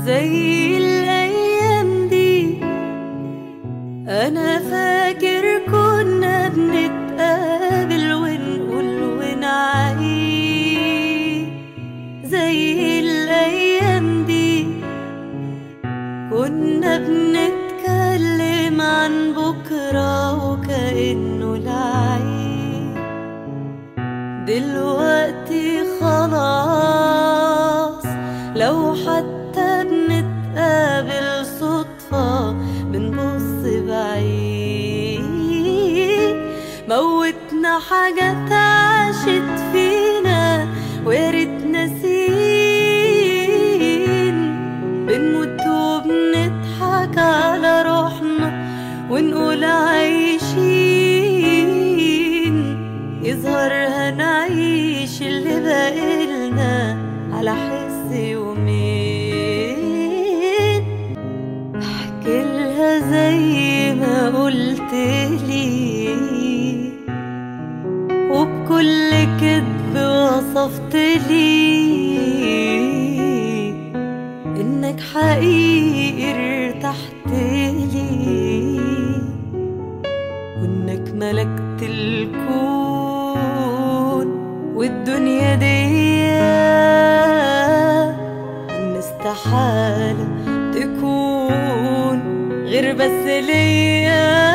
زي الأيام دي أنا فاكر كنا بنتقابل ونقول ونعيد زي الأيام دي كنا بنتكلم عن بكرة وكأنه العيد دلوقتي خلاص لو حتى بنتقابل صدفة بنبص بعيد موتنا حاجات عاشت فينا ويا ريت ناسين بنموت وبنضحك على روحنا ونقول عايشين يظهر هنعيش اللي بقالنا على حس يومين احكي لها زي ما قلت لي وبكل كذب وصفت لي انك حقيقي ارتحت لي وانك ملكت الكون والدنيا دي ان استحالة تكون غير بس ليا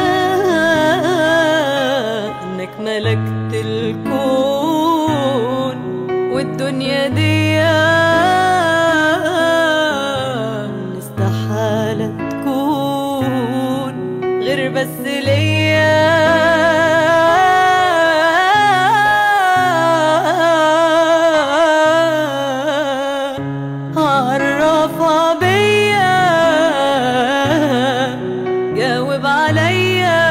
انك ملكت الكون والدنيا دي إن استحالة تكون غير بس ليا عرفها بيا جاوب عليا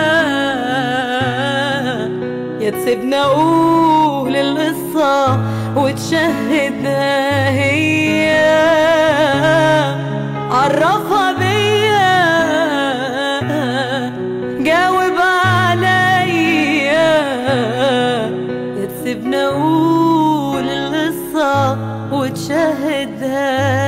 يا تسيبنا اقول القصة وتشهدها هي عرفها بيا جاوب عليا يا تسيبنا اقول القصة وتشهدها